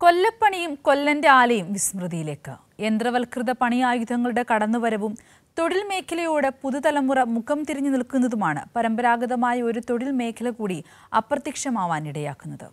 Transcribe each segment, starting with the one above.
കൊല്ലപ്പണിയും കൊല്ലന്റെ ആലയും വിസ്മൃതിയിലേക്ക് യന്ത്രവൽകൃത പണിയായുധങ്ങളുടെ കടന്നുവരവും തൊഴിൽ മേഖലയോട് പുതുതലമുറ മുഖം തിരിഞ്ഞു നിൽക്കുന്നതുമാണ് പരമ്പരാഗതമായ ഒരു തൊഴിൽ മേഖല കൂടി അപ്രത്യക്ഷമാവാനിടയാക്കുന്നത്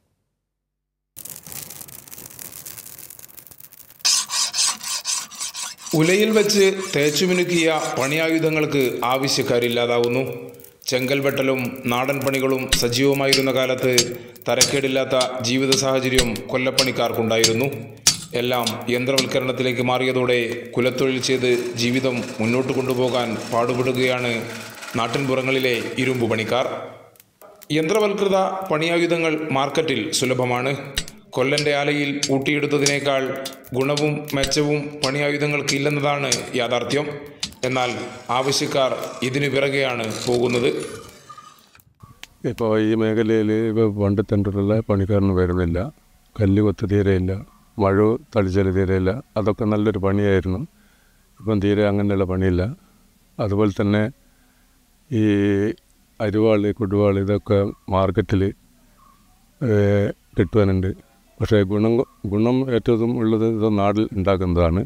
ഉലയിൽ വെച്ച് തേച്ചുമിനുക്കിയ പണിയായുധങ്ങൾക്ക് ആവശ്യക്കാരില്ലാതാവുന്നു ചെങ്കൽ വെട്ടലും നാടൻ പണികളും സജീവമായിരുന്ന കാലത്ത് തരക്കേടില്ലാത്ത ജീവിത സാഹചര്യം കൊല്ലപ്പണിക്കാർക്കുണ്ടായിരുന്നു എല്ലാം യന്ത്രവൽക്കരണത്തിലേക്ക് മാറിയതോടെ കുലത്തൊഴിൽ ചെയ്ത് ജീവിതം മുന്നോട്ട് കൊണ്ടുപോകാൻ പാടുപെടുകയാണ് നാട്ടിൻപുറങ്ങളിലെ ഇരുമ്പ് പണിക്കാർ യന്ത്രവൽകൃത പണിയായുധങ്ങൾ മാർക്കറ്റിൽ സുലഭമാണ് കൊല്ലന്റെ ആലയിൽ ഊട്ടിയെടുത്തതിനേക്കാൾ ഗുണവും മെച്ചവും പണിയായുധങ്ങൾക്കില്ലെന്നതാണ് യാഥാർത്ഥ്യം എന്നാൽ ആവശ്യക്കാർ ഇതിനു പിറകെയാണ് പോകുന്നത് ഇപ്പോൾ ഈ മേഖലയിൽ ഇപ്പോൾ പണ്ട് തെണ്ടുള്ള പണിക്കാരന് വരുന്നില്ല കല്ല് കൊത്ത് തീരെയില്ല മഴ തളിച്ചൽ തീരെയില്ല അതൊക്കെ നല്ലൊരു പണിയായിരുന്നു ഇപ്പം തീരെ അങ്ങനെയുള്ള പണിയില്ല അതുപോലെ തന്നെ ഈ അരിവാൾ കൊടുവാൾ ഇതൊക്കെ മാർക്കറ്റിൽ കിട്ടുവാനുണ്ട് പക്ഷേ ഗുണം ഗുണം ഏറ്റവും ഉള്ളത് ഇത് നാട്ടിൽ ഉണ്ടാക്കുന്നതാണ്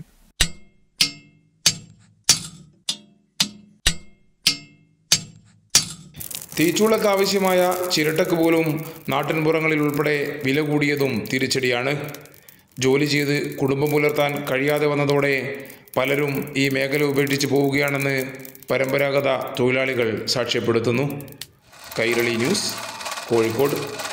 തീച്ചൂളക്ക് ആവശ്യമായ ചിരട്ടക്ക് പോലും നാട്ടിൻപുറങ്ങളിൽ ഉൾപ്പെടെ വില കൂടിയതും തിരിച്ചടിയാണ് ജോലി ചെയ്ത് കുടുംബം പുലർത്താൻ കഴിയാതെ വന്നതോടെ പലരും ഈ മേഖല ഉപേക്ഷിച്ച് പോവുകയാണെന്ന് പരമ്പരാഗത തൊഴിലാളികൾ സാക്ഷ്യപ്പെടുത്തുന്നു കൈരളി ന്യൂസ് കോഴിക്കോട്